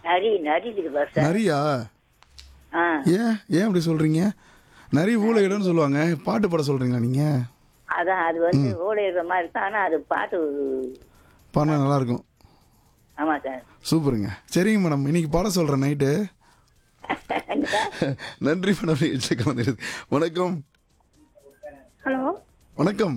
நரி நரி இருக்குதா சார் நரியா ஆ ஏன் ஏன் அப்படி சொல்றீங்க நரி ஊழையிடன்னு சொல்லுவாங்க பாட்டு பாட சொல்றீங்களா நீங்க அதான் அது வந்து ஓடையிற மாதிரி இருக்கும் ஆனா அது பாட்டு பாடினா நல்லா இருக்கும் ஆமா சார் சூப்பருங்க சரிங்க மேடம் இன்னைக்கு பாட சொல்றேன் நைட்டு நன்றி மேடம் நிகழ்ச்சி கலந்துருது வணக்கம் ஹலோ வணக்கம்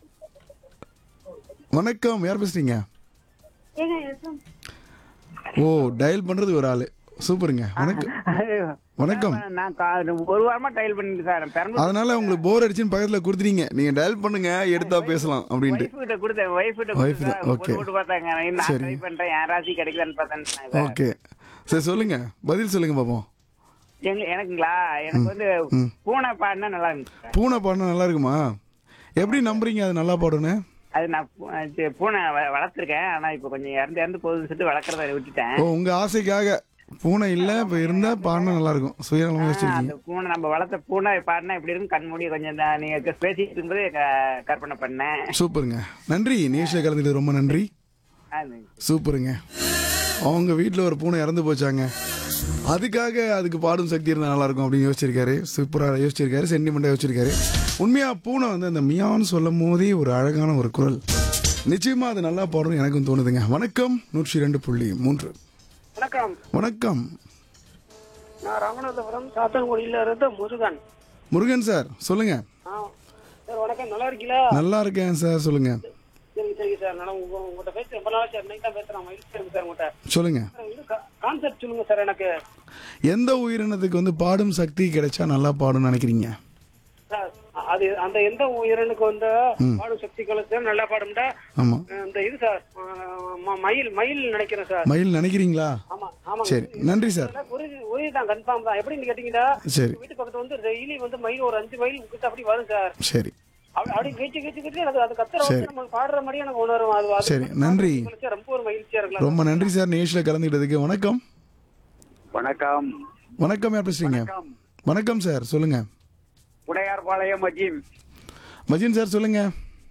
வணக்கம் யார் பேசுறீங்க ஏங்க எதுவும் ஓ டயல் பண்றது ஒரு ஆளு சூப்பருங்க வணக்கம் வணக்கம் நான் கா- ஒரு வாரமா டைல் பண்ணிட்டு சார் பெரம்பலூர் அதனால உங்களுக்கு போர் அடிச்சுன்னு பக்கத்துல கொடுத்துட்டீங்க நீங்க டயல் பண்ணுங்க எடுத்தா பேசலாம் அப்படின்ட்டு வைஃப் கிட்ட கொடுத்தேன் வைஃப் கிட்ட Wife கொடுத்தேன் தான், okay. போட்டு பார்த்தாங்க நான் சரி. ட்ரை பண்றேன் என் ராசி கிடைக்குதான்னு பார்த்தேன் சார். ஓகே சரி சொல்லுங்க பதில் சொல்லுங்க பாப்போம் எங்க எனக்குங்களா எனக்கு வந்து பூனை பாடினா நல்லா இருந்துச்சு சார். பூனை பாடினா நல்லா இருக்குமா எப்படி நம்புறீங்க அது நல்லா பாடுன்னு அது நான் பூ- அது பூனை வ- வளர்த்திருக்கேன் ஆனா இப்போ கொஞ்சம் இறந்து இறந்து போகுதுன்னு சொல்லிட்டு வளர்க்கறத விட்டுட்டேன் ஓ உங்க ஆசைக்காக பூனை இல்ல இப்ப இருந்தா பாடினா நல்லா இருக்கும் சுயநலமா ஆ, வச்சிருக்கீங்க அந்த பூனை நம்ம வளர்த்த பூனை பாடினா இப்படி இருக்கும் கண் மூடி கொஞ்சம் தான் நீங்க பேசிட்டு இருக்கும்போது க- கற்பனை பண்ணேன் சூப்பருங்க நன்றி நேஷில் கலந்துட்டு ரொம்ப நன்றி அது சூப்பருங்க அவங்க வீட்டில் ஒரு பூனை இறந்து போச்சாங்க அதுக்காக அதுக்கு பாடும் சக்தி இருந்தால் நல்லா இருக்கும் அப்படின்னு யோசிச்சிருக்காரு சூப்பராக யோசிச்சிருக்காரு சென்டிமெண்ட்டாக யோசிச்சிருக்காரு உண்மையா பூனை வந்து அந்த மியான்னு சொல்லும் போதே ஒரு அழகான ஒரு குரல் நிச்சயமா அது நல்லா பாடும் எனக்கும் தோணுதுங்க வணக்கம் நூற்றி ரெண்டு புள்ளி மூன்று வணக்கம் வணக்கம் நான் ராமநாதபுரம் சாத்தன்குடியில இருந்து முருகன் முருகன் சார் சொல்லுங்க ஆ சார் வணக்கம் நல்லா இருக்கீங்களா நல்லா இருக்கேன் சார் சொல்லுங்க சரிங்க சரிங்க சார் நான் உங்க உங்கள்கிட்ட பேச ரொம்ப நாளா சார் இன்னைக்கு தான் பேசுறேன் மகிழ்ச்சி இருக்கு சார் உங்கள்கிட்ட சொல்லுங்க கான்செப்ட் சொல்லுங்க சார் எனக்கு எந்த உயிரினத்துக்கு வந்து பாடும் சக்தி கிடைச்சா நல்லா பாடும்னு நினைக்கிறீங்க சார் அது அந்த எந்த உயிரனுக்கு வந்து பாடும் சக்தி கலந்து நல்லா பாடும்டா ஆமாம் இந்த இது சார் ஆ, ம- மயில் மயில் நினைக்கிறேன் சார் மயில் நினைக்கிறீங்களா ஆமா ஆமா சரி நன்றி சார் உறுதி உறுதி தான் கன்ஃபார்ம் தான் எப்படின்னு கேட்டீங்கன்னா சரி வீட்டு பக்கத்துல வந்து டெய்லி வந்து மயில் ஒரு அஞ்சு மயில் கிட்ட அப்படி வரும் சார் சரி அப்படி அப்படி கீச்சு கீச்சு கீச்சு எனக்கு அது கத்துற சரி. வந்து நம்ம பாடுற மாதிரி எனக்கு உணரும் அது அது சரி, நன்றி. மகிழ்ச்சியா, ரொம்ப ஒரு மகிழ்ச்சியா இருக்கலாம் ரொம்ப நன்றி சார் நேஷில் கலந்துக்கிட்டதுக்கு வணக்கம் வணக்கம் வணக்கம் யார் பேசுறீங்க வணக்கம் சார் சொல்லுங்க உடையார்பாளையம் மஜீம் மஜின் சார் சொல்லுங்க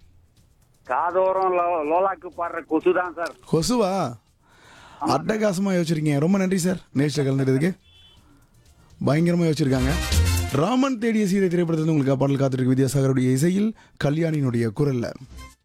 காதோரம் லோ- லோலாக்கு பாடுற கொசு தான் சார் கொசுவா அட்டகாசமா யோசிச்சிருக்கீங்க ரொம்ப நன்றி சார் நேஷில் கலந்துக்கிட்டதுக்கு பயங்கரமா யோசிச்சிருக்காங்க ராமன் தேடிய சீதை திரைப்படத்தில் உங்களுக்கு பாடல் காத்திருக்கு வித்யாசாகருடைய இசையில் கல்யாணியினுடைய குரல்ல